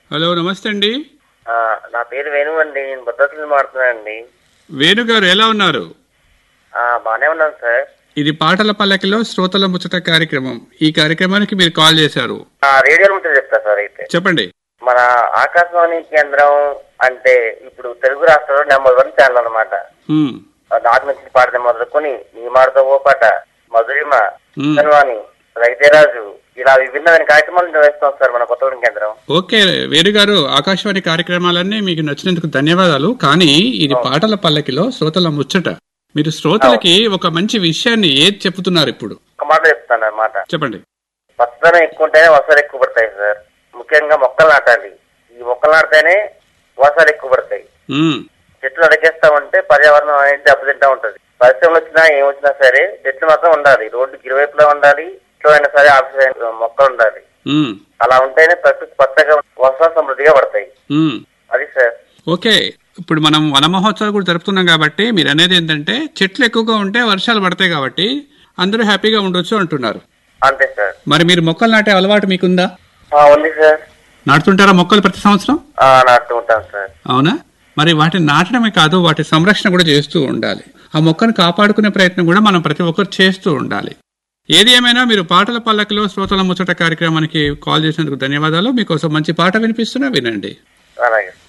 Hello నమస్తే అండి ఆ, నా పేరు వేణు అండి నేను భద్రాచలం మాడుతున్నానండి వేణు గారు ఎలా ఉన్నారు ఆ, బాగానే ఉన్నాను సార్ ఇది పాటల పల్లకిలో శ్రోతల ముచ్చట కార్యక్రమం ఈ కార్యక్రమానికి మీరు కాల్ చేశారు ఆ, రేడియో నుంచి చెప్తా సార్ అయితే చెప్పండి మన ఆకాశవాణి కేంద్రం అంటే ఇప్పుడు తెలుగు రాష్ట్రంలో నెంబర్ వన్ ఛానల్ అనమాట హ్మ్, నాటి నుంచి పాడితే మొదలుకొని నీ మాటతో ఓ పాట మధురిమ హ్మ్. సన్వాణి రైతేరాజు ఇలా విభిన్నమైన కార్యక్రమాలు నిర్వహిస్తాం సార్ మన కొత్తగూడెం కేంద్రం ఓకే వేణు గారు ఆకాశవాణి కార్యక్రమాలన్నీ మీకు నచ్చినందుకు ధన్యవాదాలు కానీ ఇది పాటల పల్లకిలో శ్రోతల ముచ్చట మీరు శ్రోతలకి ఒక మంచి విషయాన్ని ఏది చెప్తున్నారు ఇప్పుడు ఒక మాట చెప్తాను అన్నమాట చెప్పండి పచ్చదనం ఎక్కువ ఉంటేనే వర్షాలు ఎక్కువ పడతాయి సార్ ముఖ్యంగా మొక్కలు నాటాలి ఈ మొక్కలు నాటితేనే వర్షాలు ఎక్కువ పడతాయి హ్మ్, చెట్లు అడిగేస్తా ఉంటే పర్యావరణం అనేది దెబ్బతింటా ఉంటది పరిశ్రమలు వచ్చినా ఏం వచ్చినా సరే చెట్లు మాత్రం ఉండాలి రోడ్డుకి ఇరువైపులా ఉండాలి ఇంట్లో అయినా సరే ఆఫీస్ అయినా మొక్కలు ఉండాలి హ్మ్, అలా ఉంటేనే ప్రకృతి పచ్చగా వర్షాలు సమృద్ధిగా పడతాయి హ్మ్. అది సార్ ఓకే ఇప్పుడు మనం వన మహోత్సవాలు కూడా జరుపుతున్నాం కాబట్టి మీరు అనేది ఏంటంటే చెట్లు ఎక్కువగా ఉంటే వర్షాలు పడతాయి కాబట్టి అందరూ హ్యాపీగా ఉండొచ్చు అంటున్నారు అంతే సార్ మరి మీరు మొక్కలు నాటే అలవాటు మీకుందా ఆ, ఉంది సార్ నాటుతుంటారా మొక్కలు ప్రతి సంవత్సరం ఆ, నాటుతూ ఉంటాను సార్ అవునా మరి వాటిని నాటడమే కాదు వాటి సంరక్షణ కూడా చేస్తూ ఉండాలి ఆ మొక్కను కాపాడుకునే ప్రయత్నం కూడా మనం ప్రతి ఒక్కరు చేస్తూ ఉండాలి ఏది ఏమైనా మీరు పాటల పల్లకిలో శ్రోతల ముచ్చట కార్యక్రమానికి కాల్ చేసినందుకు ధన్యవాదాలు మీకోసం మంచి పాట వినిపిస్తున్నా వినండి అలాగే